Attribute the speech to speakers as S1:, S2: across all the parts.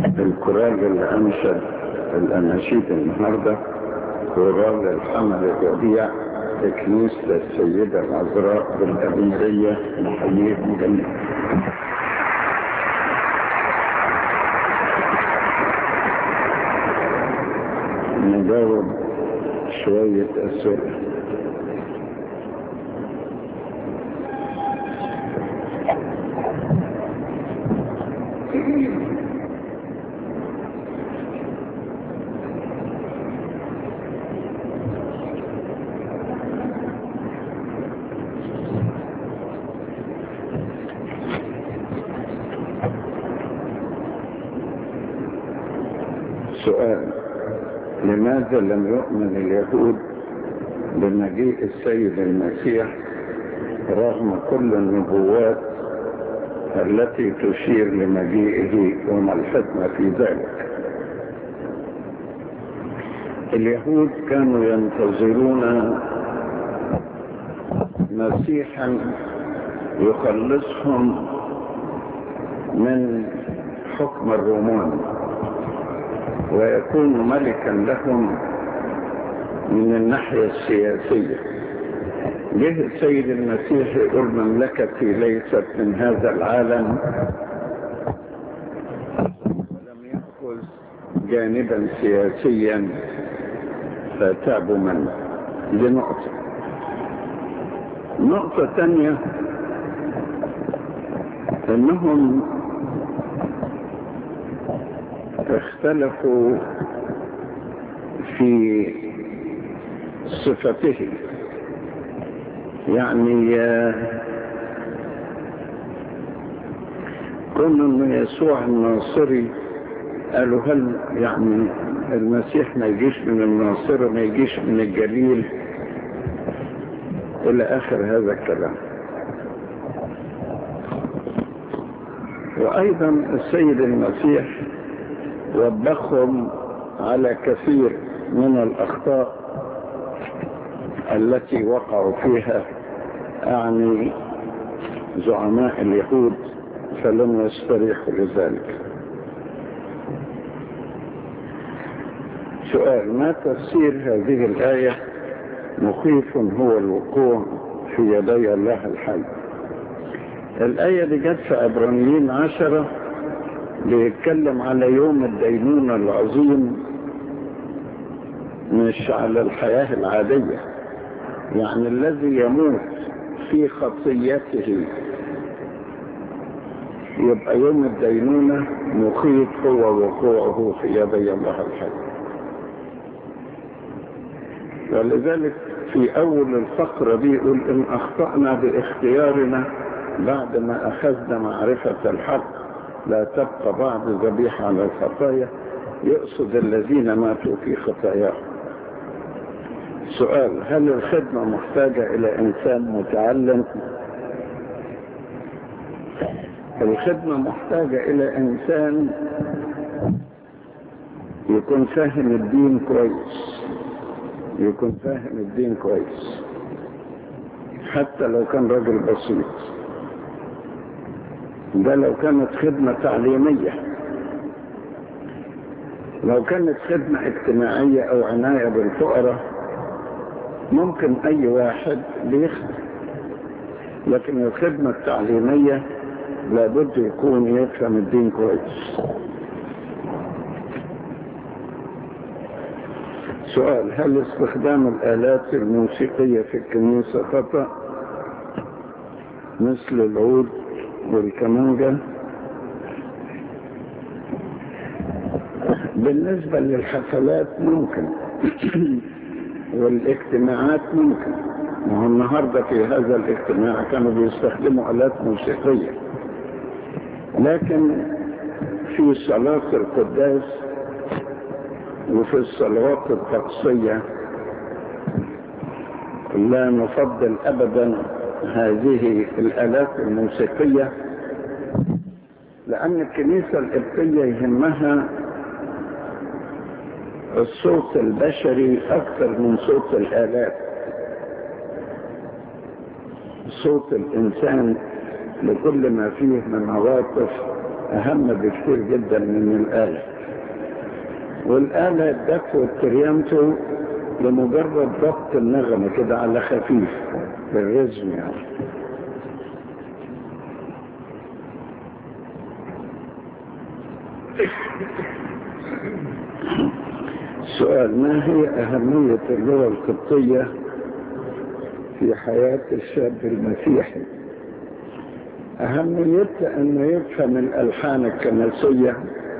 S1: الكورال اللي أنشد الأناشيد النهاردة كورال الحمل الربيع في كنيسة السيدة العذراء بالأميرية نحييهم جميعا نجاوب شوية أسئلة سؤال لماذا لم يؤمن اليهود بمجيء السيد المسيح رغم كل النبوات التي تشير لمجيئه وما الحكمة في ذلك اليهود كانوا ينتظرون مسيحا يخلصهم من حكم الرومان ويكون ملكا لهم من الناحية السياسية جه السيد المسيح يقول مملكتي ليست من هذا العالم ولم يأخذ جانبا سياسيا فتابوا منه دي نقطة نقطة ثانية انهم اختلفوا في صفته يعني كون انه يسوع الناصري قالوا هل يعني المسيح ما يجيش من الناصرة ما يجيش من الجليل الى اخر هذا الكلام وايضا السيد المسيح وبخهم على كثير من الاخطاء التي وقعوا فيها اعني زعماء اليهود فلم يستريحوا لذلك سؤال ما تفسير هذه الآية مخيف هو الوقوع في يدي الله الحي الآية دي جت في عبرانيين عشرة بيتكلم على يوم الدينونة العظيم مش على الحياة العادية يعني الذي يموت في خطيته يبقى يوم الدينونة مخيف هو وقوعه في يدي الله الحي ولذلك في أول الفقرة دي يقول إن أخطأنا باختيارنا بعد ما أخذنا معرفة الحق لا تبقى بعد ذبيحة على الخطايا يقصد الذين ماتوا في خطاياهم سؤال هل الخدمة محتاجة إلى إنسان متعلم الخدمة محتاجة إلى إنسان يكون فاهم الدين كويس يكون فاهم الدين كويس حتى لو كان راجل بسيط ده لو كانت خدمة تعليمية لو كانت خدمة اجتماعية او عناية بالفقراء ممكن اي واحد بيخدم لكن الخدمة التعليمية لابد يكون يفهم الدين كويس سؤال هل استخدام الآلات الموسيقية في الكنيسة خطأ مثل العود والكمانجة بالنسبة للحفلات ممكن والاجتماعات ممكن وهو النهاردة في هذا الاجتماع كانوا بيستخدموا آلات موسيقية لكن في صلاة القداس وفي الصلوات الطقسية لا نفضل أبدا هذه الآلات الموسيقية لأن الكنيسة القبطية يهمها الصوت البشري أكثر من صوت الآلات صوت الإنسان لكل ما فيه من عواطف أهم بكثير جدا من الآلة والآلة الدف والتريانتو لمجرد ضبط النغمة كده على خفيف بالرزم يعني سؤال ما هي أهمية اللغة القبطية في حياة الشاب المسيحي أهميتها أنه يفهم الألحان الكنسية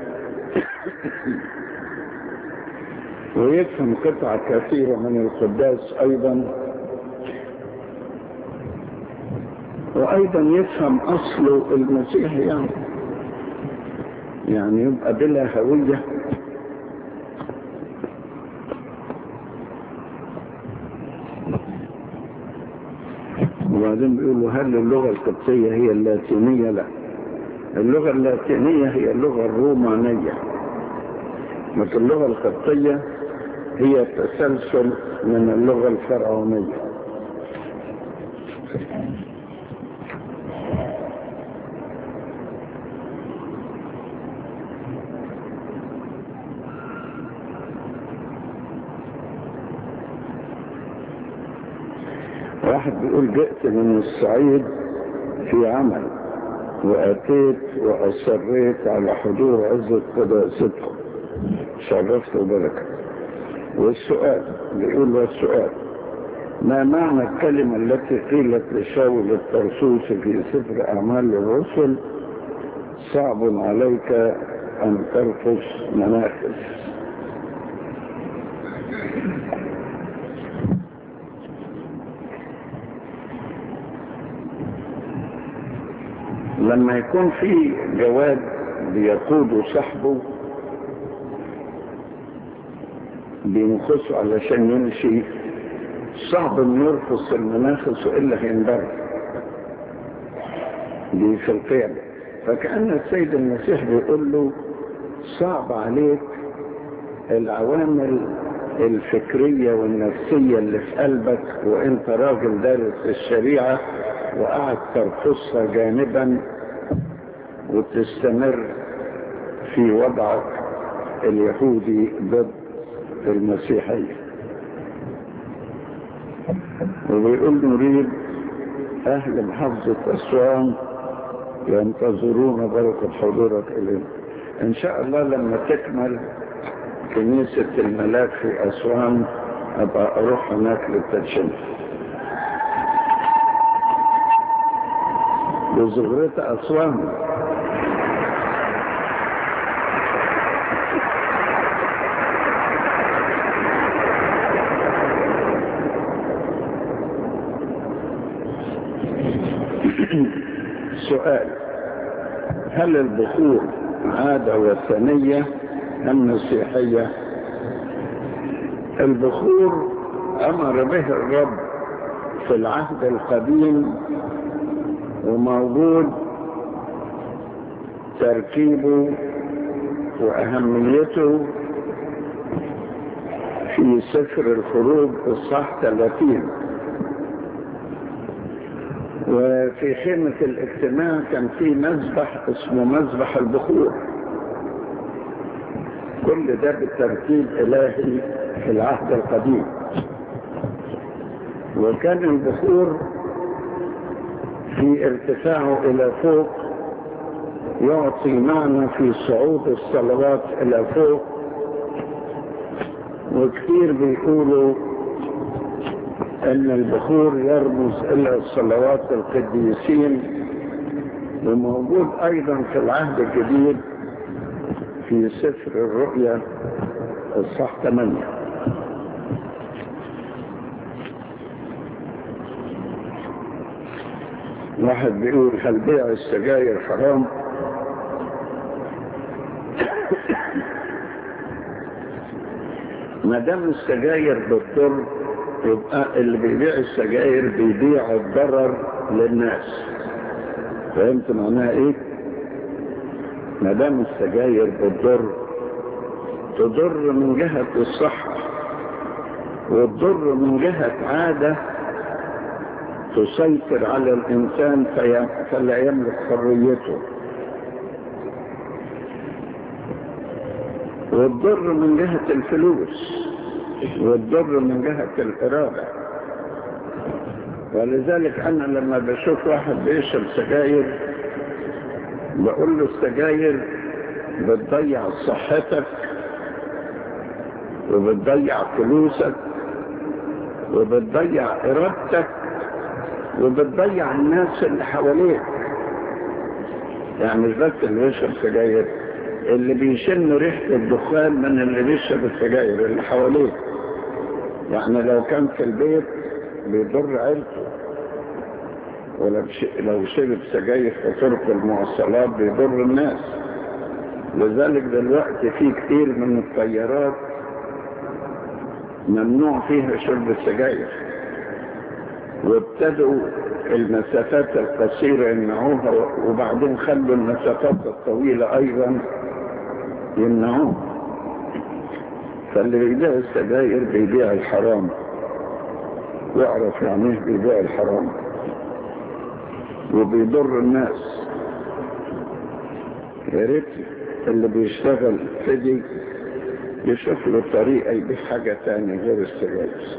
S1: ويفهم قطع كثيرة من القداس أيضا وأيضا يفهم أصله المسيحي يعني يعني يبقى بلا هوية وبعدين بيقولوا هل اللغة القبطية هي اللاتينية لا اللغة اللاتينية هي اللغة الرومانية لكن اللغة القبطية هي تسلسل من اللغة الفرعونية واحد بيقول جئت من الصعيد في عمل وأتيت وأصريت على حضور عزة قداستكم شرفت وبركة والسؤال بيقول والسؤال ما معنى الكلمة التي قيلت لشاول الطرسوس في سفر أعمال الرسل صعب عليك أن ترقص مناخس لما يكون في جواد بيقود صاحبه بينخصه علشان يمشي صعب انه يرفض المناخس والا هينضرب دي في الفعل فكأن السيد المسيح بيقول له صعب عليك العوامل الفكرية والنفسية اللي في قلبك وانت راجل دارس الشريعة وقعد ترقصها جانبا وتستمر في وضعك اليهودي ضد المسيحية وبيقول نريد أهل محافظة أسوان ينتظرون بركة حضورك إلينا إن شاء الله لما تكمل كنيسة الملاك في أسوان أبقى أروح هناك للتدشين بزغرة أسوان سؤال هل البخور عادة وثنية أم مسيحية البخور أمر به الرب في العهد القديم وموجود تركيبه وأهميته في سفر الخروج الصح 30 وفي خيمة الاجتماع كان في مذبح اسمه مذبح البخور كل ده بترتيب إلهي في العهد القديم وكان البخور في ارتفاعه إلى فوق يعطي معنى في صعود الصلوات إلى فوق وكثير بيقولوا أن البخور يرمز إلى الصلوات القديسين وموجود أيضا في العهد الجديد في سفر الرؤيا الصح 8 واحد بيقول هل بيع السجاير حرام ما دام السجاير بتضر يبقى اللي بيبيع السجاير بيبيع الضرر للناس فهمت معناها ايه ما دام السجاير بتضر تضر من جهة الصحة وتضر من جهة عادة تسيطر على الإنسان فلا يملك حريته والضر من جهة الفلوس والضر من جهة الإرادة ولذلك أنا لما بشوف واحد بيشرب سجاير بقول له السجاير بتضيع صحتك وبتضيع فلوسك وبتضيع إرادتك وبتضيع الناس اللي حواليك يعني مش بس اللي بيشرب سجاير اللي بيشم ريحة الدخان من اللي بيشرب السجاير اللي حواليه يعني لو كان في البيت بيضر عيلته ولو لو شرب سجاير في طرق المواصلات بيضر الناس لذلك دلوقتي في كتير من الطيارات ممنوع فيها شرب السجاير وابتدوا المسافات القصيرة يمنعوها وبعدين خلوا المسافات الطويلة أيضا يمنعوها فاللي بيبيع السجاير بيبيع الحرام يعرف يعني ايه بيبيع الحرام وبيضر الناس يا ريت اللي بيشتغل في دي يشوف له طريقة يبيع حاجة تانية غير السجاير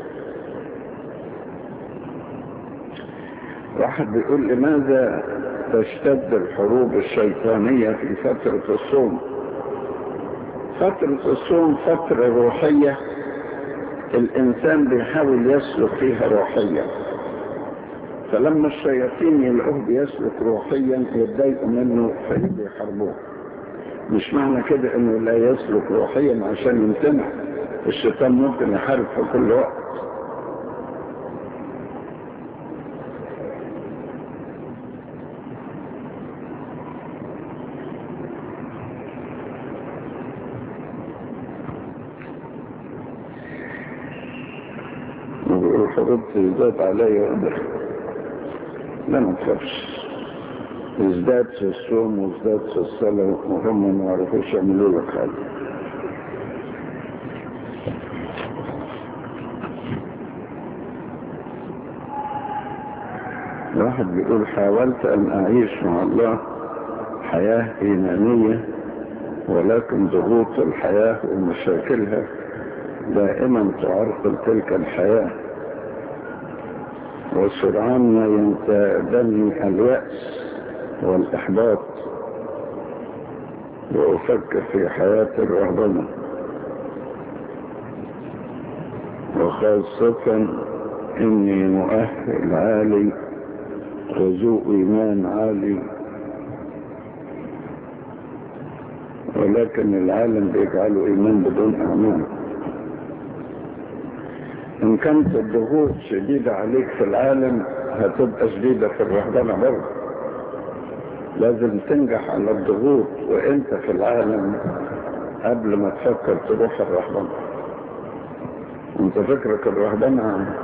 S1: واحد بيقول لماذا تشتد الحروب الشيطانية في فترة الصوم فترة الصوم فترة روحية الإنسان بيحاول يسلك فيها روحيا فلما الشياطين يلاقوه بيسلك روحيا يتضايقوا منه فيجوا يحاربوه مش معنى كده انه لا يسلك روحيا عشان يمتنع الشيطان ممكن يحارب في كل وقت الحروب تزداد عليا لا ما تخافش ازداد في الصوم وازداد في الصلاة وهم ما يعرفوش يعملوا لك حاجة واحد بيقول حاولت أن أعيش مع الله حياة إيمانية ولكن ضغوط الحياة ومشاكلها دائما تعرقل تلك الحياة وسرعان ما ينتابني اليأس والإحباط وأفكر في حياة الرهبنة وخاصة إني مؤهل عالي وذو إيمان عالي ولكن العالم بيجعله إيمان بدون أعمال إن كانت الضغوط شديدة عليك في العالم هتبقى شديدة في الرهبنة برضه لازم تنجح على الضغوط وانت في العالم قبل ما تفكر تروح الرهبنة انت فكرك الرهبنة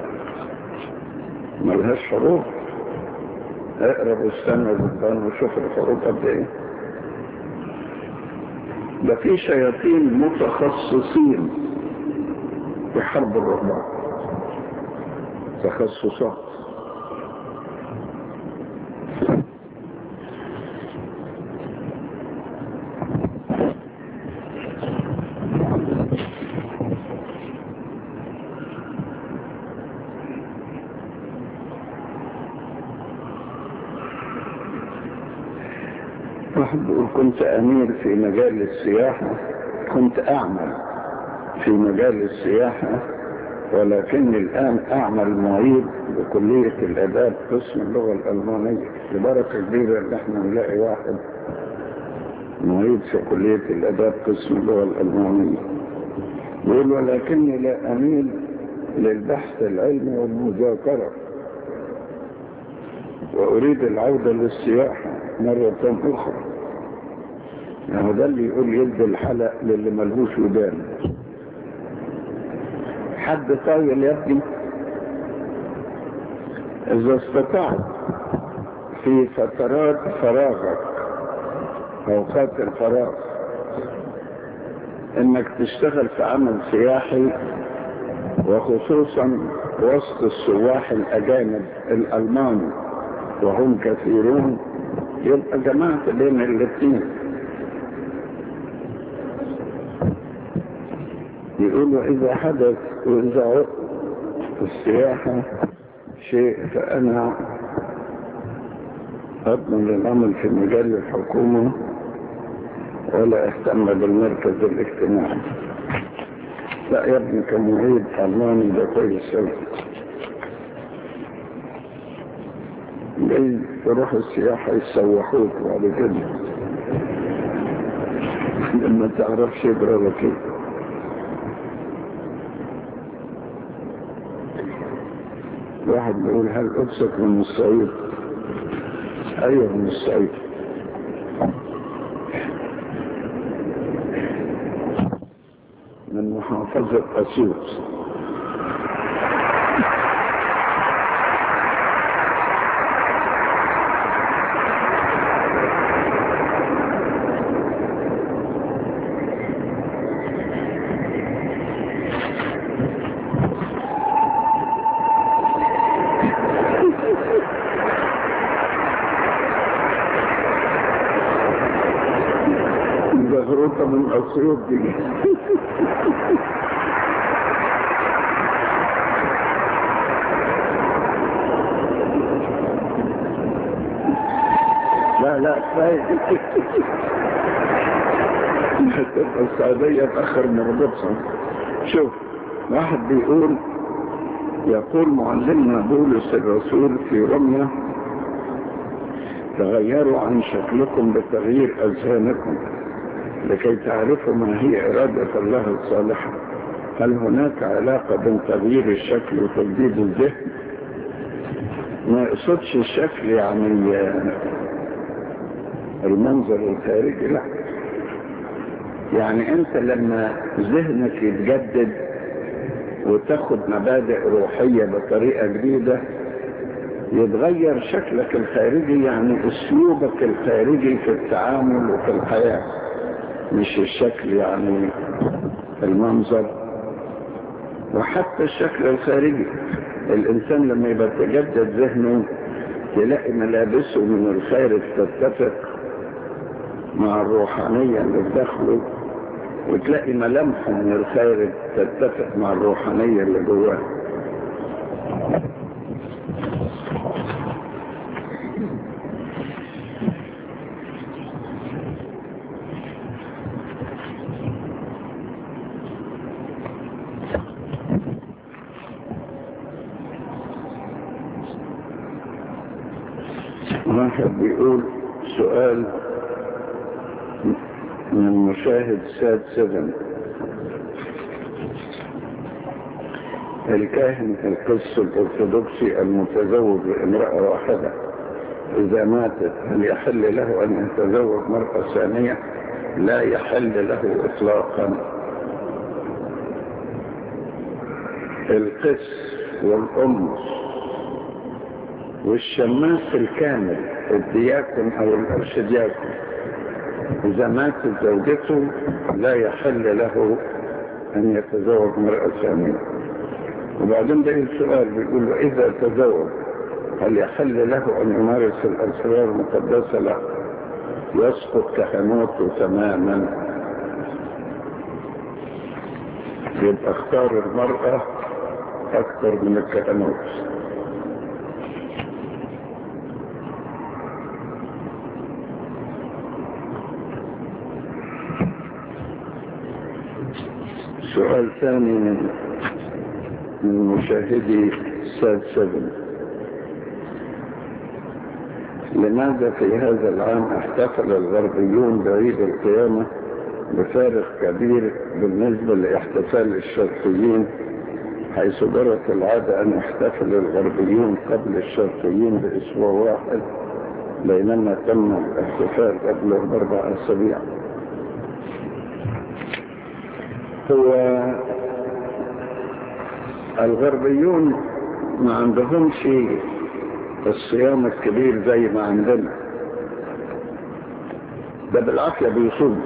S1: ملهاش حروف اقرا بستان وبستان وشوف الحروف قد ايه ده في شياطين متخصصين في حرب الرهبان تخصصات واحد بيقول كنت أمير في مجال السياحة كنت أعمل في مجال السياحة ولكني الآن أعمل معيد بكلية الآداب قسم اللغة الألمانية لبركة كبيرة إن احنا نلاقي واحد معيد في كلية الآداب قسم اللغة الألمانية يقول ولكني لا أميل للبحث العلمي والمذاكرة وأريد العودة للسياحة مرة أخرى يعني ده اللي يقول يد الحلق للي ملهوش ودان حد طايل يا ابني إذا استطعت في فترات فراغك أوقات الفراغ إنك تشتغل في عمل سياحي وخصوصا وسط السواح الأجانب الألمان وهم كثيرون يبقى جماعة بين الاثنين يقولوا إذا حدث وإذا السياحة شيء فأنا أضمن العمل في مجال الحكومة ولا اهتم بالمركز الاجتماعي لا يا ابني كمعيد ألماني ده كويس أوي جاي تروح السياحة يسوحوك بعد كده لما تعرفش يجرى لك ايه واحد بيقول هل أبسك من الصعيد أيوه من الصعيد من محافظة أسيوط زغروطة من أسيوط دي لا لا كفاية تبقى السعودية تأخر مربطها شوف واحد بيقول يقول معلمنا بولس الرسول في رمية تغيروا عن شكلكم بتغيير أذهانكم لكي تعرفوا ما هي إرادة الله الصالحة هل هناك علاقة بين تغيير الشكل وتجديد الذهن ما يقصدش الشكل يعني المنظر الخارجي لا يعني انت لما ذهنك يتجدد وتاخد مبادئ روحية بطريقة جديدة يتغير شكلك الخارجي يعني اسلوبك الخارجي في التعامل وفي الحياة مش الشكل يعني المنظر وحتى الشكل الخارجي الانسان لما يبقى تجدد ذهنه تلاقي ملابسه من الخارج تتفق مع الروحانية اللي في داخله وتلاقي ملامحه من الخارج تتفق مع الروحانية اللي جواه واحد بيقول سؤال من مشاهد ساد سفن الكاهن القس الأرثوذكسي المتزوج بامرأة واحدة إذا ماتت هل يحل له أن يتزوج مرأة ثانية لا يحل له إطلاقا القس والأم والشماس الكامل الدياكون أو الأرشدياكون إذا ماتت زوجته لا يحل له أن يتزوج مرأة ثانية وبعدين ده السؤال بيقول له إذا تزوج هل يحل له أن يمارس الأسرار المقدسة لا يسقط كهنوته تماما يبقى اختار المرأة أكثر من الكهنوت سؤال ثاني من من مشاهدي ساد سبن لماذا في هذا العام احتفل الغربيون بعيد القيامة بفارق كبير بالنسبة لاحتفال الشرقيين حيث جرت العادة أن يحتفل الغربيون قبل الشرقيين بأسبوع واحد بينما تم الاحتفال قبله بأربع أسابيع هو الغربيون ما عندهمش الصيام الكبير زي ما عندنا ده بالعافية بيصوم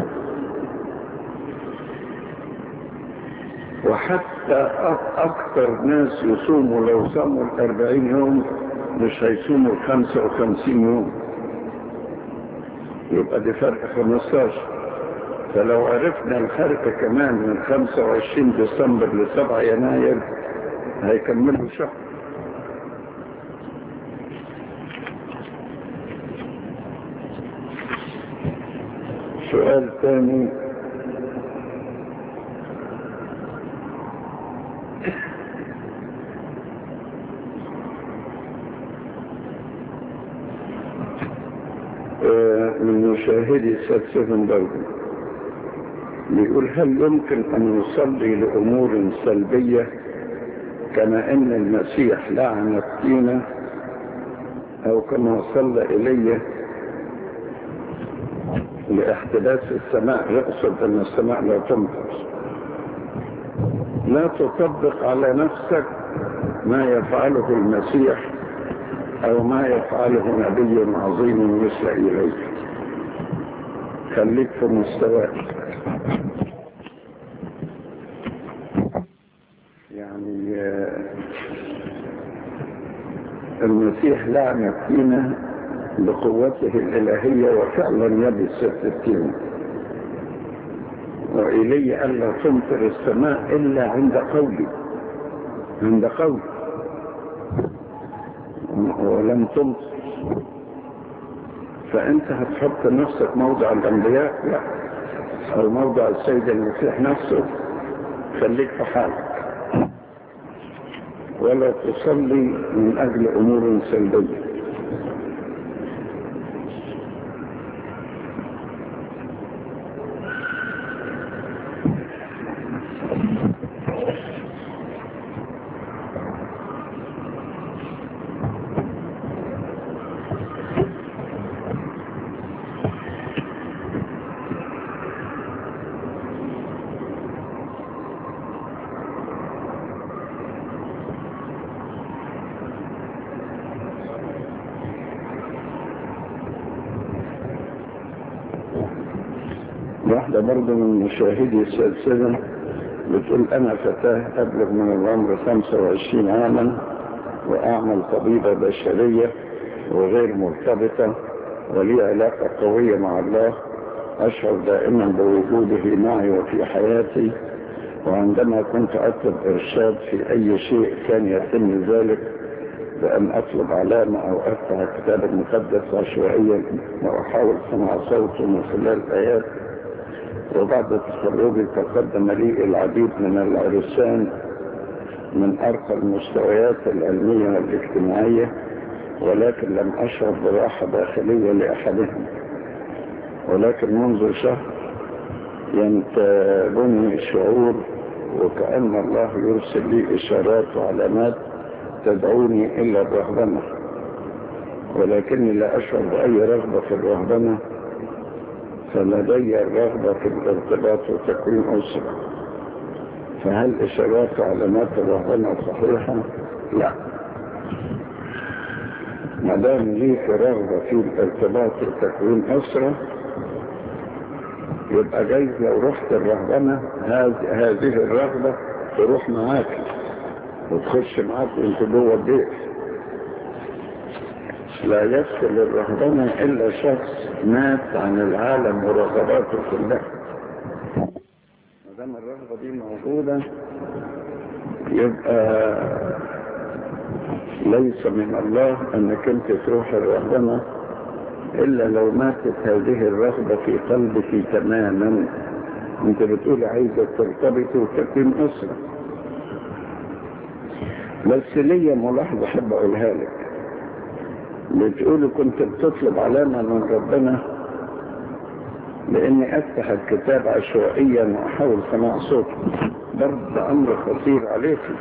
S1: وحتى أكثر ناس يصوموا لو صاموا الأربعين يوم مش هيصوموا الخمسة وخمسين يوم يبقى دي فرق خمستاشر فلو عرفنا الفرق كمان من 25 ديسمبر ل 7 يناير هيكملوا شهر سؤال ثاني من مشاهدي سات سيفن برضه بيقول هل يمكن أن نصلي لأمور سلبية كما أن المسيح لعن الطينة أو كما صلى إلي لاحتباس السماء يقصد أن السماء لا تمطر لا تطبق على نفسك ما يفعله المسيح أو ما يفعله نبي عظيم مثل إليك خليك في مستواك يعني المسيح لعن فينا بقوته الإلهية وفعلا يبس التين وإلي ألا تمطر السماء إلا عند قولي عند قولي ولم تمطر فأنت هتحط نفسك موضع الأنبياء لا أو موضع السيد المسيح نفسه خليك في حالك ولا تصلي من أجل أمور سلبية واحدة برضه من مشاهدي السلسلة بتقول أنا فتاة أبلغ من العمر 25 عاما وأعمل طبيبة بشرية وغير مرتبطة ولي علاقة قوية مع الله أشعر دائما بوجوده معي وفي حياتي وعندما كنت أطلب إرشاد في أي شيء كان يتم ذلك بأن أطلب علامة أو أفتح الكتاب المقدس عشوائيا وأحاول سمع صوته من خلال آيات وبعد تخرجي تقدم لي العديد من العرسان من أرقى المستويات العلمية والاجتماعية ولكن لم أشعر براحة داخلية لأحدهم ولكن منذ شهر ينتابني شعور وكأن الله يرسل لي إشارات وعلامات تدعوني إلى الرهبنة ولكني لا أشعر بأي رغبة في الرهبنة فلدي الرغبة في الارتباط وتكوين أسرة فهل إشارات وعلامات الرهبنة صحيحة؟ لا ما دام ليك رغبة في الارتباط وتكوين أسرة يبقى جايز لو رحت الرهبنة هذه الرغبة تروح معاك وتخش معاك وانت جوه البيت لا يدخل الرهبنة إلا شخص مات عن العالم ورغباته كلها ما دام الرغبة دي موجودة يبقى ليس من الله انك انت تروح الرهبنة الا لو ماتت هذه الرغبة في قلبك تماما انت بتقول عايزة ترتبط وتكون اسرة بس ليا ملاحظة احب اقولها لك بتقولي كنت بتطلب علامة من ربنا لاني افتح الكتاب عشوائيا واحاول سماع صوته برضه امر خطير عليكم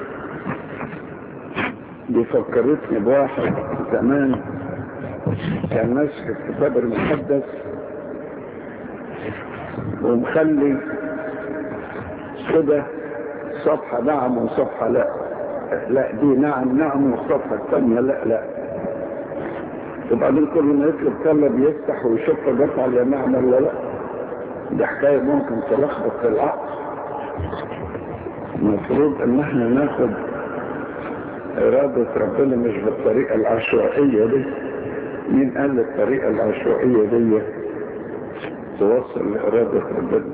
S1: دي فكرتني بواحد زمان كان ماسك الكتاب المقدس ومخلي كده صفحة نعم وصفحة لا لا دي نعم نعم والصفحة الثانية لا لا وبعدين كل ما يطلب طلب يفتح ويشوف جت على نعم ولا لا دي حكاية ممكن تلخبط في العقل المفروض ان احنا ناخد إرادة ربنا مش بالطريقة العشوائية دي مين قال الطريقة العشوائية دي توصل لإرادة ربنا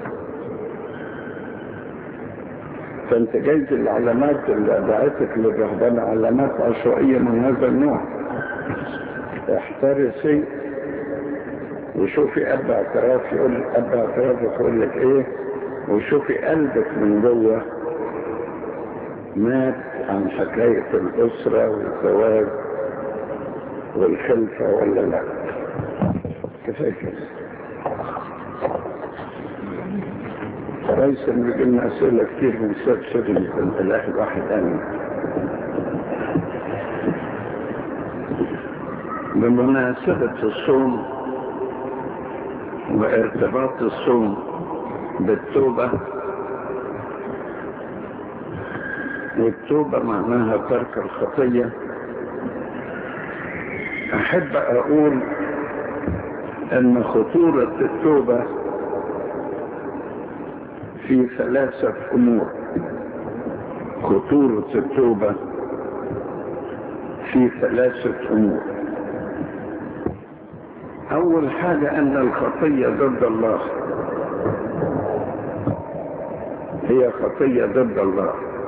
S1: فانت جايز العلامات اللي دعتك للرهبنة علامات عشوائية من هذا النوع احترسي وشوفي اب اعتراف يقول اب اعتراف يقول لك ايه وشوفي قلبك من جوه مات عن حكاية الأسرة والزواج والخلفة ولا لا كفاية كده رئيس بيجي لنا أسئلة كتير من سيد شغل الأهل واحد آمن بمناسبة الصوم وارتباط الصوم بالتوبة والتوبة معناها ترك الخطية أحب أقول أن خطورة التوبة في ثلاثة أمور خطورة التوبة في ثلاثة أمور أول حاجة أن الخطية ضد الله هي خطية ضد الله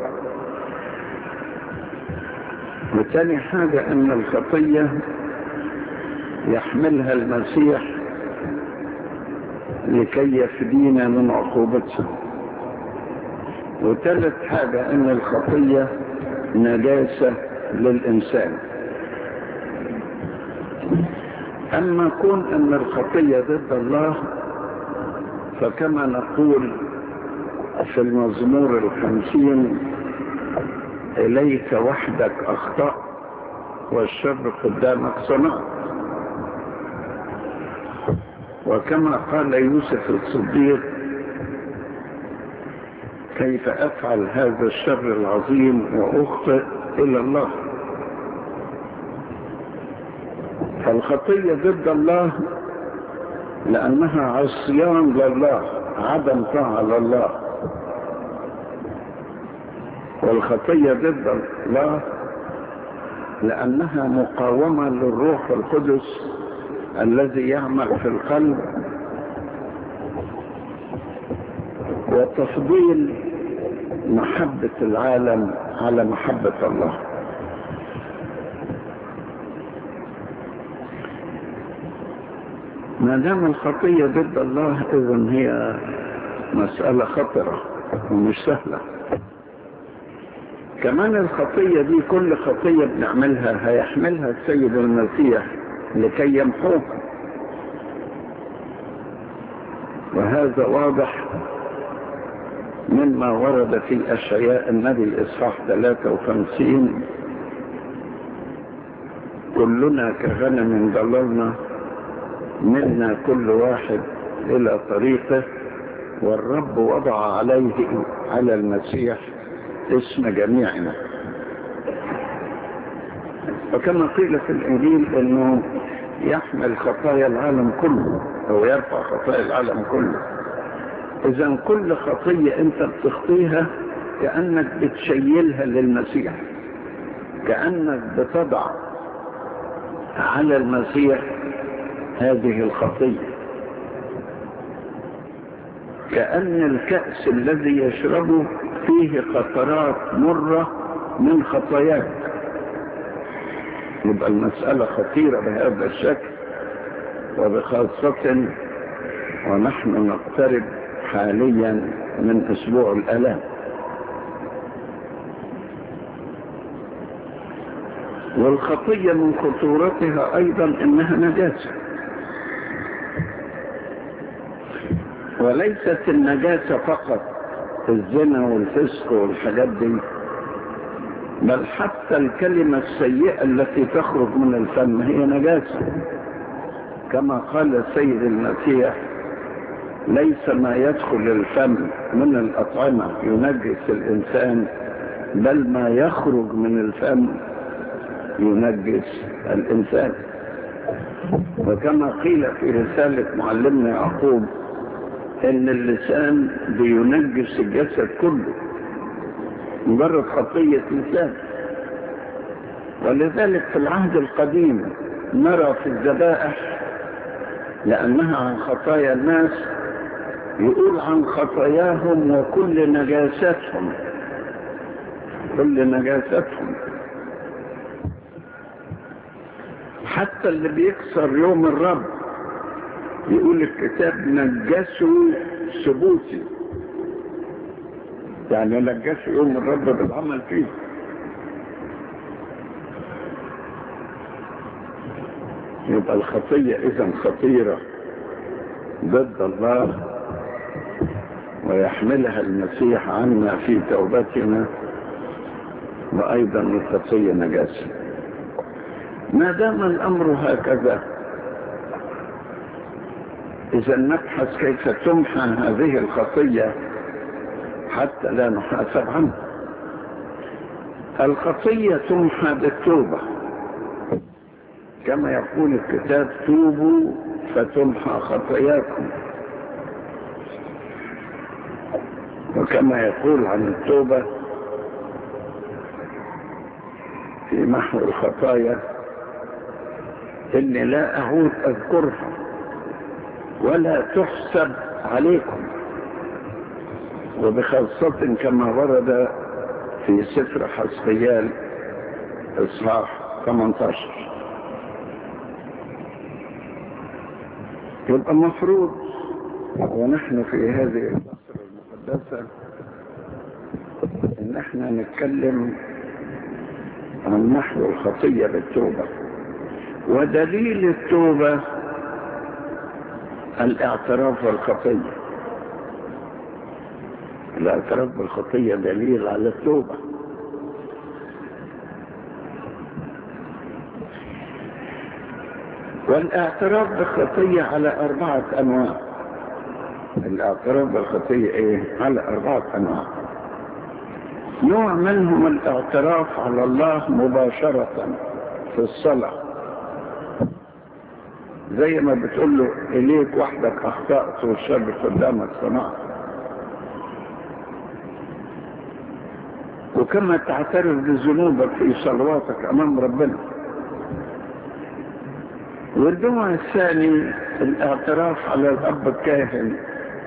S1: وتاني حاجة أن الخطية يحملها المسيح لكي يفدينا من عقوبتها وثالث حاجة أن الخطية نجاسة للإنسان أما كون أن الخطية ضد الله فكما نقول في المزمور الخمسين إليك وحدك أخطأ والشر قدامك صنعت وكما قال يوسف الصديق كيف أفعل هذا الشر العظيم وأخطئ إلى الله فالخطية ضد الله لأنها عصيان لله عدم طاعة لله والخطية ضد الله لأنها مقاومة للروح القدس الذي يعمل في القلب وتفضيل محبة العالم على محبة الله ما دام الخطية ضد الله إذن هي مسألة خطرة ومش سهلة كمان الخطية دي كل خطية بنعملها هيحملها السيد المسيح لكي يمحوها وهذا واضح مما ورد في أشعياء النبي إصحاح 53 كلنا كغنم ضللنا منا كل واحد إلى طريقه والرب وضع عليه على المسيح اسم جميعنا وكما قيل في الإنجيل أنه يحمل خطايا العالم كله أو يرفع خطايا العالم كله إذا كل خطية أنت بتخطيها كأنك بتشيلها للمسيح كأنك بتضع على المسيح هذه الخطية كأن الكأس الذي يشربه فيه قطرات مرة من خطاياك يبقى المسألة خطيرة بهذا الشكل وبخاصة ونحن نقترب حاليا من أسبوع الألام والخطية من خطورتها أيضا إنها نجاسة وليست النجاسة فقط الزنا والفسق والحاجات دي بل حتى الكلمة السيئة التي تخرج من الفم هي نجاسة كما قال السيد المسيح ليس ما يدخل الفم من الأطعمة ينجس الإنسان بل ما يخرج من الفم ينجس الإنسان وكما قيل في رسالة معلمنا يعقوب ان اللسان بينجس الجسد كله مجرد خطية لسان ولذلك في العهد القديم نرى في الذبائح لأنها عن خطايا الناس يقول عن خطاياهم وكل نجاستهم كل نجاستهم حتى اللي بيكسر يوم الرب يقول الكتاب نجسوا ثبوتي يعني نجسوا يوم الرب بالعمل فيه يبقى الخطية إذا خطيرة ضد الله ويحملها المسيح عنا في توبتنا وأيضا الخطية نجاسة ما دام الأمر هكذا إذا نبحث كيف تمحى هذه الخطية حتى لا نحاسب عنها الخطية تمحى بالتوبة كما يقول الكتاب توبوا فتمحى خطاياكم وكما يقول عن التوبة في محو الخطايا إني لا أعود أذكرها ولا تحسب عليكم وبخاصة كما ورد في سفر حسقيال إصحاح 18 يبقى المفروض ونحن في هذه العصر المقدسة ان احنا نتكلم عن محو الخطية بالتوبة ودليل التوبة الاعتراف بالخطية الاعتراف بالخطية دليل على التوبة والاعتراف بالخطية على أربعة أنواع الاعتراف بالخطية إيه؟ على أربعة أنواع نوع منهم الاعتراف على الله مباشرة في الصلاة زي ما بتقول له إليك وحدك أخطأت والشر قدامك صنعت وكما تعترف بذنوبك في صلواتك أمام ربنا والنوع الثاني الاعتراف على الأب الكاهن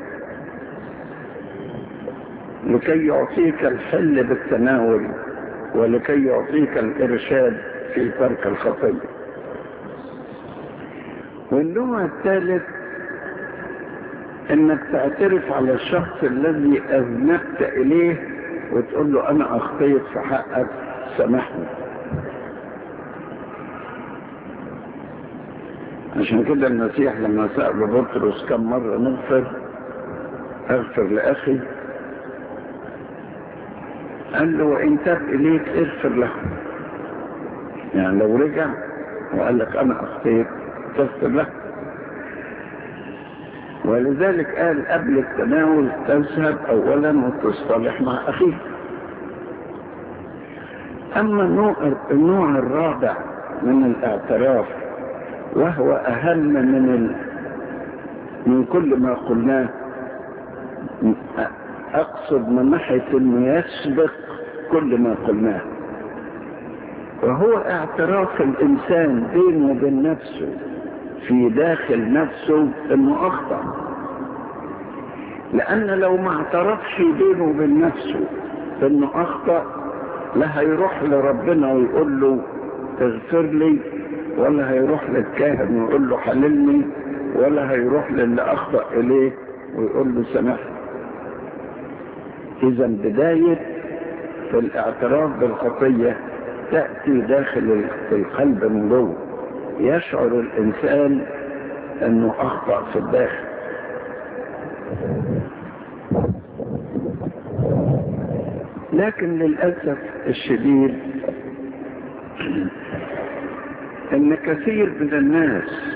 S1: لكي يعطيك الحل بالتناول ولكي يعطيك الإرشاد في ترك الخطية والنوع الثالث انك تعترف على الشخص الذي اذنبت اليه وتقول له انا اخطيت في حقك سامحني عشان كده المسيح لما سأل بطرس كم مرة نغفر اغفر لأخي قال له وإن تاب إليك اغفر له يعني لو رجع وقال لك أنا أخطيت تغفر له ولذلك قال قبل التناول تذهب أولا وتصطلح مع أخيك أما النوع, النوع الرابع من الاعتراف وهو أهم من ال... من كل ما قلناه أقصد من ناحية أنه يسبق كل ما قلناه وهو اعتراف الإنسان بينه وبين نفسه في داخل نفسه أنه أخطأ لأن لو ما اعترفش بينه وبين نفسه أنه أخطأ لا هيروح لربنا ويقول له اغفر لي ولا هيروح للكاهن ويقول له حللني ولا هيروح للي أخطأ إليه ويقول له سامحني إذا بداية في الاعتراف بالخطية تأتي داخل القلب من جوه يشعر الإنسان أنه أخطأ في الداخل لكن للأسف الشديد أن كثير من الناس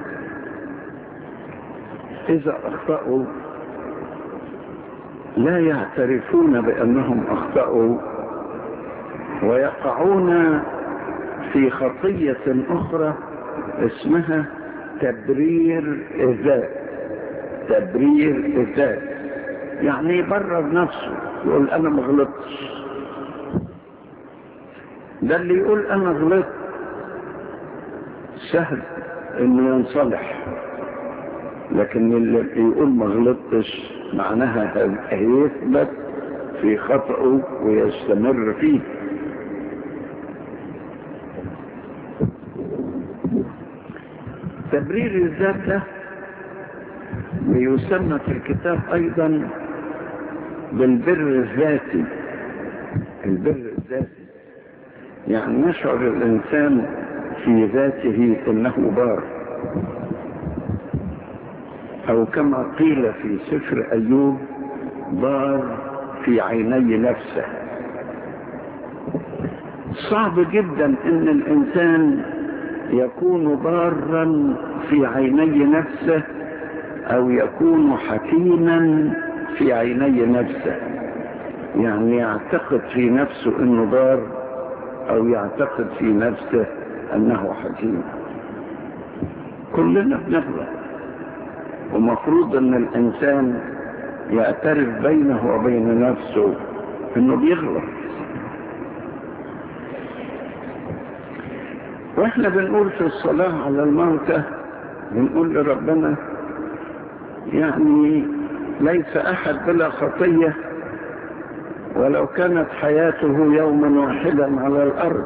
S1: إذا أخطأوا لا يعترفون بأنهم أخطأوا ويقعون في خطية أخرى اسمها تبرير الذات تبرير الذات يعني يبرر نفسه يقول أنا ما غلطتش ده اللي يقول أنا غلطت سهل إنه ينصلح لكن اللي يقول ما غلطتش معناها هيثبت في خطأه ويستمر فيه تبرير الذات ده بيسمى في الكتاب ايضا بالبر الذاتي البر الذاتي يعني يشعر الانسان في ذاته انه بار او كما قيل في سفر ايوب بار في عيني نفسه صعب جدا ان الانسان يكون بارا في عيني نفسه او يكون حكيما في عيني نفسه يعني يعتقد في نفسه انه بار او يعتقد في نفسه انه حكيم كلنا بنغلط ومفروض ان الانسان يعترف بينه وبين نفسه انه بيغلط واحنا بنقول في الصلاة على الموتى بنقول لربنا يعني ليس احد بلا خطية ولو كانت حياته يوما واحدا على الارض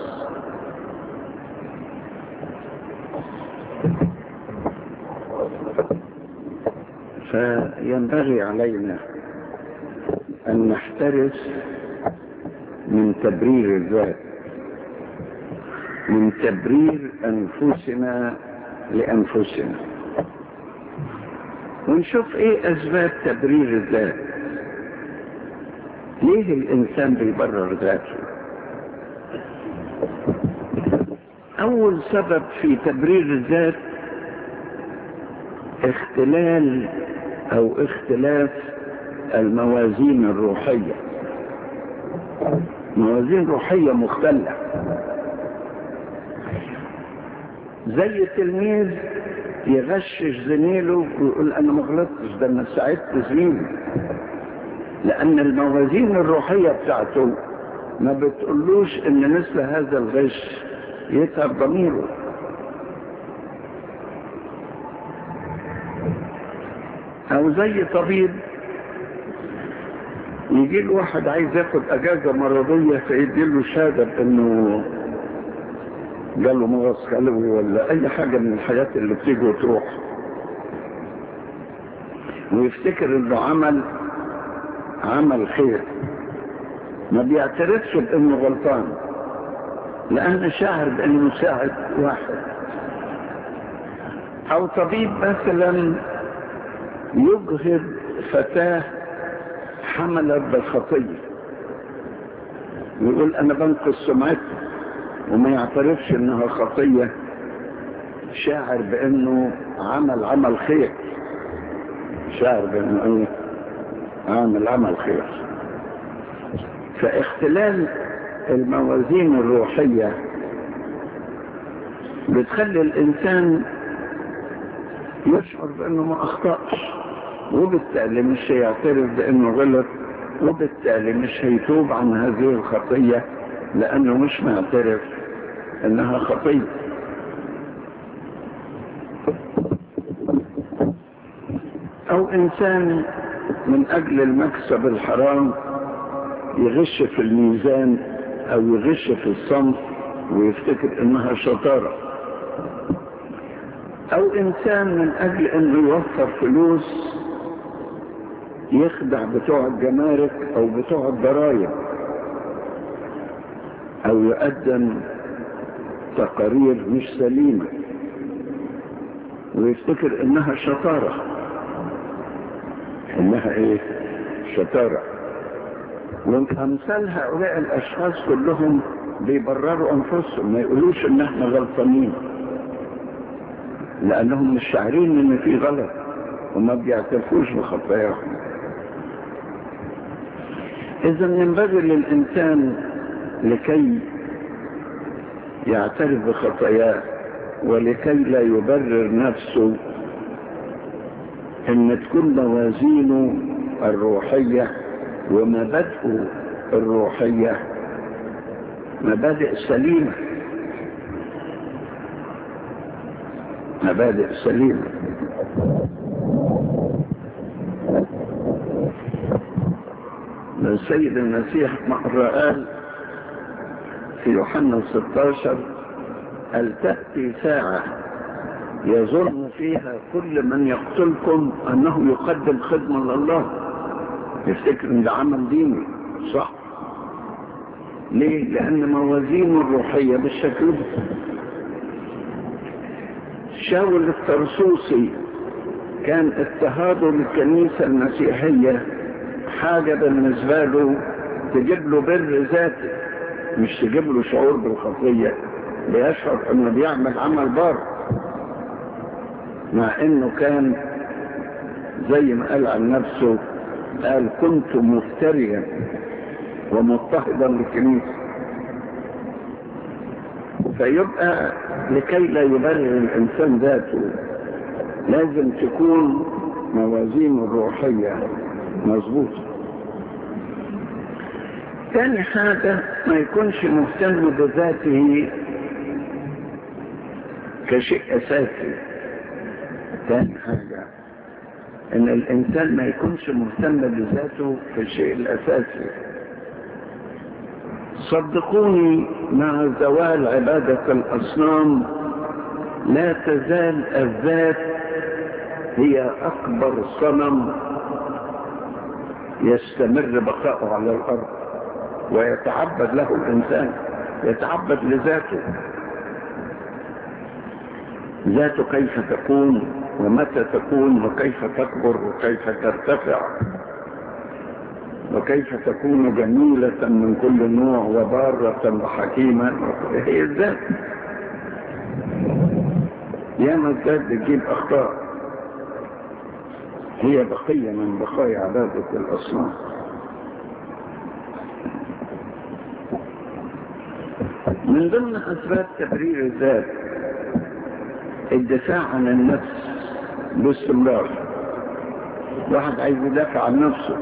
S1: فينبغي علينا ان نحترس من تبرير الذات من تبرير انفسنا لانفسنا ونشوف ايه اسباب تبرير الذات ليه الانسان بيبرر ذاته اول سبب في تبرير الذات اختلال او اختلاف الموازين الروحية موازين روحية مختلة زي تلميذ يغشش زميله ويقول انا ما غلطتش ده انا ساعدت زميلي لان الموازين الروحية بتاعته ما بتقولوش ان مثل هذا الغش يتعب ضميره او زي طبيب يجي له واحد عايز ياخد اجازه مرضيه فيدي له شهاده بانه جاله مغص قلبي ولا اي حاجه من الحاجات اللي بتيجي وتروح ويفتكر انه عمل عمل خير ما بيعترفش بانه غلطان لانه شاعر بانه ساعد واحد او طبيب مثلا يجهد فتاة حملت بالخطية ويقول انا بنقذ سمعتها وما يعترفش انها خطية شاعر بانه عمل عمل خير شاعر بانه ايه عمل عمل خير فاختلال الموازين الروحية بتخلي الانسان يشعر بانه ما اخطأش وبالتالي مش هيعترف بانه غلط وبالتالي مش هيتوب عن هذه الخطية لانه مش معترف انها خطية او انسان من اجل المكسب الحرام يغش في الميزان او يغش في الصنف ويفتكر انها شطاره او انسان من اجل انه يوفر فلوس يخدع بتوع الجمارك او بتوع الضرائب او يقدم تقارير مش سليمة ويفتكر انها شطارة انها ايه شطارة وامثال هؤلاء الاشخاص كلهم بيبرروا انفسهم ما يقولوش ان احنا غلطانين لانهم مش شاعرين ان في غلط وما بيعترفوش بخطاياهم اذا ينبغي للانسان لكي يعترف بخطاياه ولكي لا يبرر نفسه ان تكون موازينه الروحية ومبادئه الروحية مبادئ سليمة مبادئ سليمة السيد المسيح مرة قال في يوحنا 16 هل تأتي ساعة يظن فيها كل من يقتلكم أنه يقدم خدمة لله يفتكر ان ده عمل ديني صح ليه لأن موازينه الروحية بالشكل ده شاول الترسوسي كان اضطهاده للكنيسة المسيحية حاجة بالنسبة له تجيب له بر ذاتي مش تجيب له شعور بالخطية بيشعر انه بيعمل عمل بار مع انه كان زي ما قال عن نفسه قال كنت مفتريا ومضطهدا للكنيسة فيبقى لكي لا يبرر الإنسان ذاته لازم تكون موازينه الروحية مظبوطة تاني حاجة ما يكونش مهتم بذاته كشيء أساسي تاني حاجة ان الانسان ما يكونش مهتم بذاته في الشيء الاساسي صدقوني مع زوال عبادة الاصنام لا تزال الذات هي اكبر صنم يستمر بقاؤه على الارض ويتعبد له الانسان يتعبد لذاته ذاته كيف تكون ومتى تكون وكيف تكبر وكيف ترتفع وكيف تكون جميلة من كل نوع وبارة وحكيمة هي الذات ياما الذات بتجيب أخطاء هي بقية من بقايا عبادة الأصنام من ضمن أسباب تبرير الذات الدفاع عن النفس باستمرار واحد عايز يدافع عن نفسه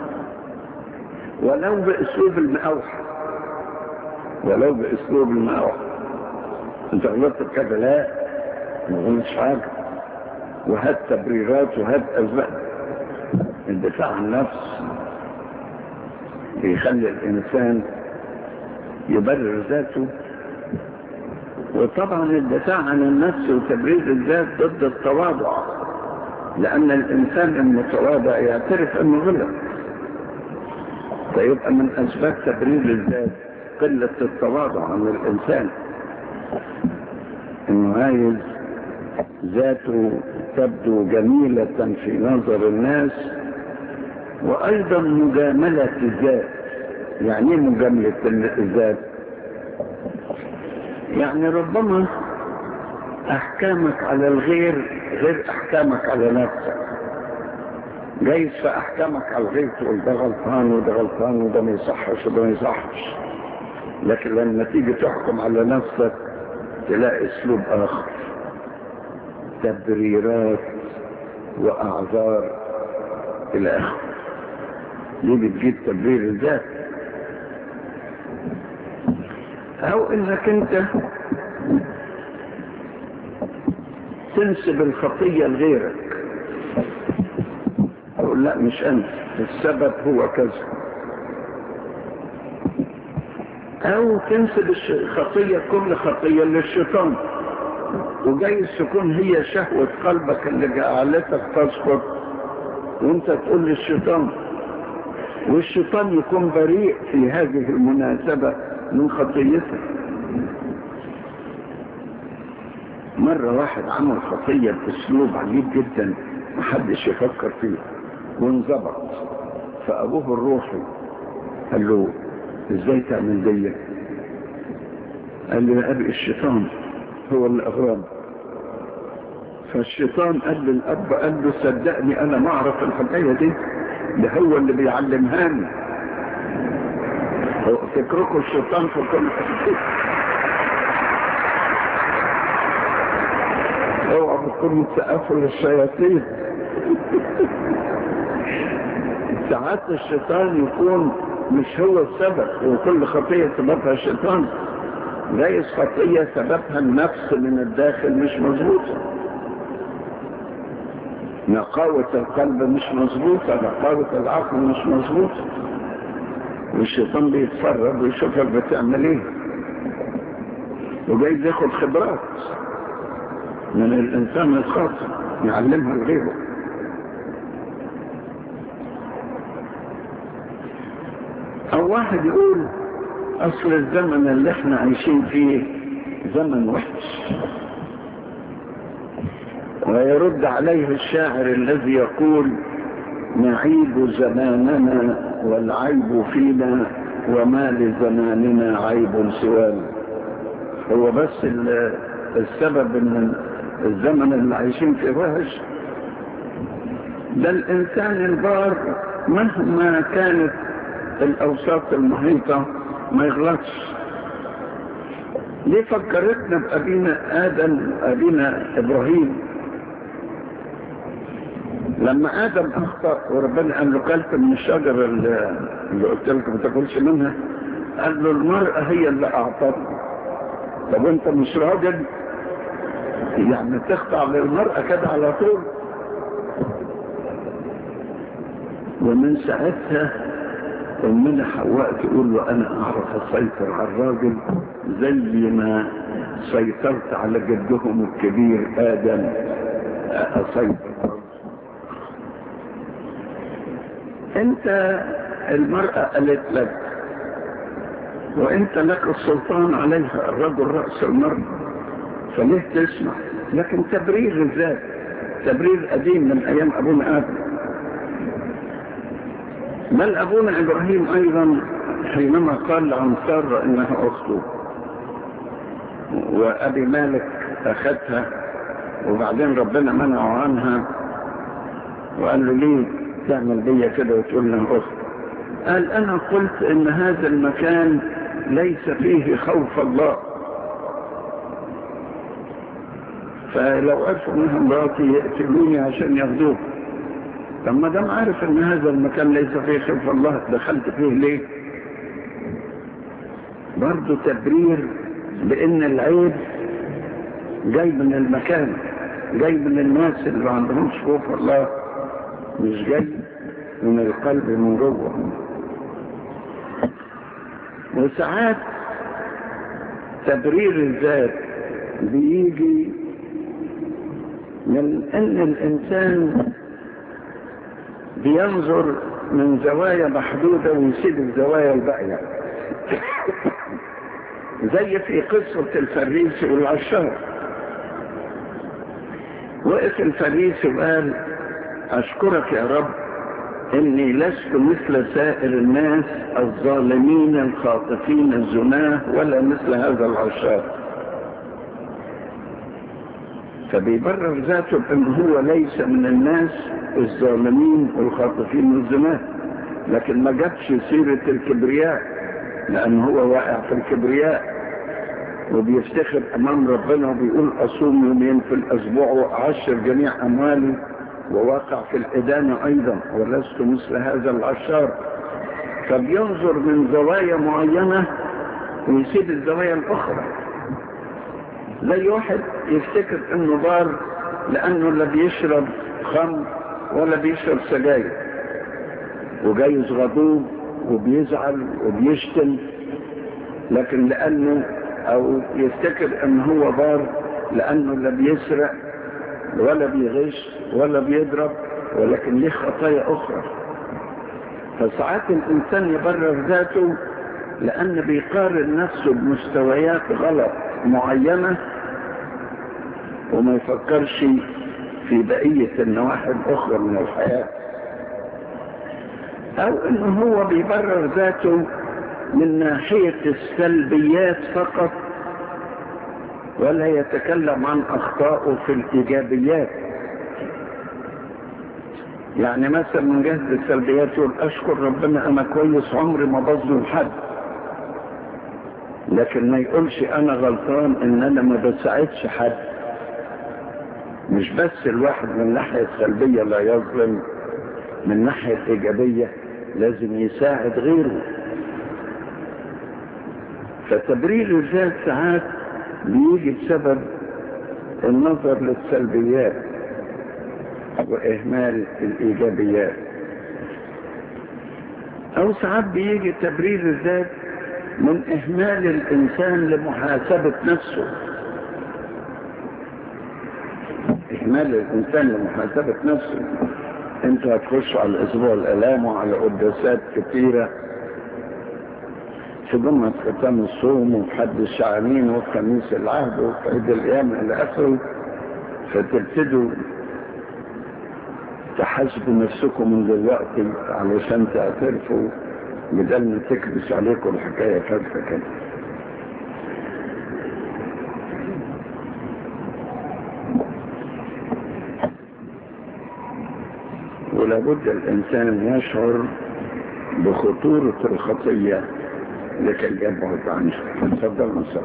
S1: ولو باسلوب المقاوحة ولو باسلوب المقاوحة انت غلطت كده لا ما غلطش حاجة وهات تبريرات وهات اسباب الدفاع عن النفس بيخلي الانسان يبرر ذاته وطبعا الدفاع عن النفس وتبرير الذات ضد التواضع لأن الإنسان المتواضع يعترف أنه غلط فيبقى من أسباب تبرير الذات قلة التواضع عن الإنسان إنه عايز ذاته تبدو جميلة في نظر الناس وأيضا مجاملة الذات يعني ايه مجاملة الذات يعني ربما احكامك على الغير غير احكامك على نفسك جايز في احكامك على الغير تقول ده غلطان وده غلطان وده ما يصحش وده ما يصحش لكن لما تيجي تحكم على نفسك تلاقي اسلوب اخر تبريرات واعذار الى اخره دي بتجيب تبرير الذات او انك انت تنسب الخطية لغيرك تقول لا مش انت السبب هو كذا او تنسب الخطية كل خطية للشيطان وجايز تكون هي شهوة قلبك اللي جعلتك تسقط وانت تقول للشيطان والشيطان يكون بريء في هذه المناسبة من خطيته مرة واحد عمل خطية باسلوب عجيب جدا محدش يفكر فيه وانظبط فابوه الروحي قال له ازاي تعمل دي قال له يا ابي الشيطان هو اللي اغرب فالشيطان قال للاب قال له صدقني انا ما اعرف الحكايه دي ده هو اللي بيعلمهاني فكركم الشيطان في كل حاجه اوعى تكونوا تسقفوا للشياطين ساعات الشيطان يكون مش هو السبب وكل خطية سببها الشيطان جايز خطية سببها النفس من الداخل مش مظبوطة نقاوة القلب مش مظبوطة نقاوة العقل مش مظبوطة والشيطان بيتفرج ويشوفك بتعمل ايه وجايز ياخد خبرات من الانسان الخاطئ يعلمها لغيره او واحد يقول اصل الزمن اللي احنا عايشين فيه زمن وحش ويرد عليه الشاعر الذي يقول نعيب زماننا والعيب فينا وما لزماننا عيب سوانا هو بس السبب ان الزمن اللي عايشين فيه وحش ده الانسان البار مهما كانت الاوساط المحيطة ما يغلطش ليه فكرتنا بأبينا آدم أبينا إبراهيم لما آدم أخطأ وربنا قال له كلت من الشجرة اللي قلت لك ما تاكلش منها قال له المرأة هي اللي أعطتني طب أنت مش راجل يعني تخضع للمرأة كده على طول ومن ساعتها أمنا حواء تقول له أنا أعرف أسيطر على الراجل زي ما سيطرت على جدهم الكبير آدم أسيطر أنت المرأة قالت لك وأنت لك السلطان عليها الرجل رأس المرأة فليه تسمع لكن تبرير الذات تبرير قديم من أيام أبونا آدم بل أبونا إبراهيم أيضا حينما قال عن سارة إنها أخته وأبي مالك أخذها وبعدين ربنا منعه عنها وقال له ليه تعمل بيا كده وتقول لها أخت قال أنا قلت إن هذا المكان ليس فيه خوف الله فلو عرفوا منها مراتي يقتلوني عشان ياخدوه طب ما دام عارف ان هذا المكان ليس فيه خوف الله دخلت فيه ليه برضه تبرير بان العيب جاي من المكان جاي من الناس اللي ما عندهمش خوف الله مش جاي من القلب من جوه وساعات تبرير الذات بيجي من ان الانسان بينظر من زوايا محدودة ويسيب الزوايا الباقية زي في قصة الفريس والعشار وقف الفريس وقال أشكرك يا رب إني لست مثل سائر الناس الظالمين الخاطفين الزناه ولا مثل هذا العشار فبيبرر ذاته بأن هو ليس من الناس الظالمين والخاطفين الزمان لكن ما جابش سيرة الكبرياء لأن هو واقع في الكبرياء وبيفتخر أمام ربنا وبيقول أصوم يومين في الأسبوع وأعشر جميع أموالي وواقع في الإدانة أيضا ولست مثل هذا العشار فبينظر من زوايا معينة ويسيب الزوايا الأخرى زي واحد يفتكر انه ضار لانه لا بيشرب خمر ولا بيشرب سجاير وجايز غضوب وبيزعل وبيشتم لكن لانه او يفتكر ان هو ضار لانه لا بيسرق ولا بيغش ولا بيضرب ولكن ليه خطايا اخرى فساعات الانسان يبرر ذاته لان بيقارن نفسه بمستويات غلط معينة وما يفكرش في بقية النواحي الأخرى من الحياة أو إنه هو بيبرر ذاته من ناحية السلبيات فقط ولا يتكلم عن أخطائه في الإيجابيات يعني مثلا من جهة السلبيات يقول أشكر ربنا أنا كويس عمري ما بظلم حد لكن ما يقولش انا غلطان ان انا ما بساعدش حد مش بس الواحد من الناحية السلبية لا يظلم من الناحية الإيجابية لازم يساعد غيره فتبرير الذات ساعات بيجي بسبب النظر للسلبيات وإهمال الإيجابيات أو ساعات بيجي تبرير الذات من إهمال الإنسان لمحاسبة نفسه إهمال الإنسان لمحاسبة نفسه أنتوا هتخشوا على الأسبوع الآلام وعلى قداسات كثيرة في جمعة ختام الصوم وفي حد الشعانين وفي خميس العهد وفي عيد القيامة إلى آخره فتبتدوا تحاسبوا نفسكم من دلوقتي علشان تعترفوا بدل ما تكبس عليكم الحكاية فاتحة كده ولابد الإنسان يشعر بخطورة الخطية لكي يبعد عنها تفضل مصر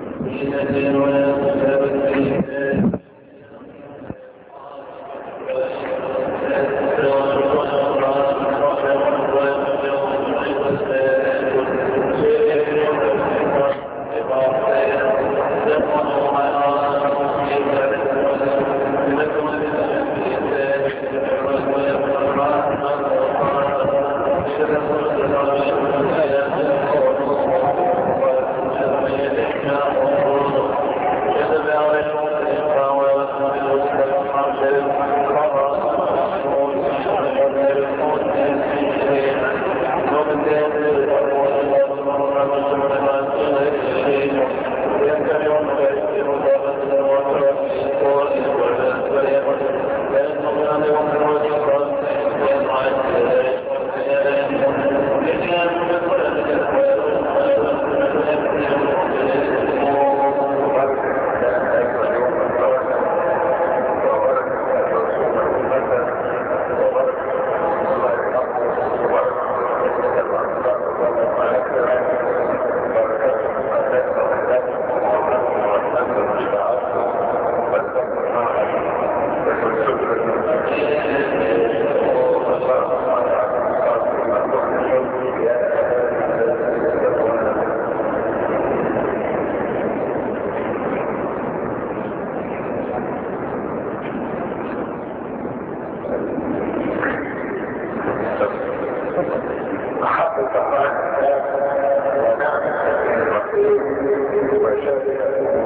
S2: وشهد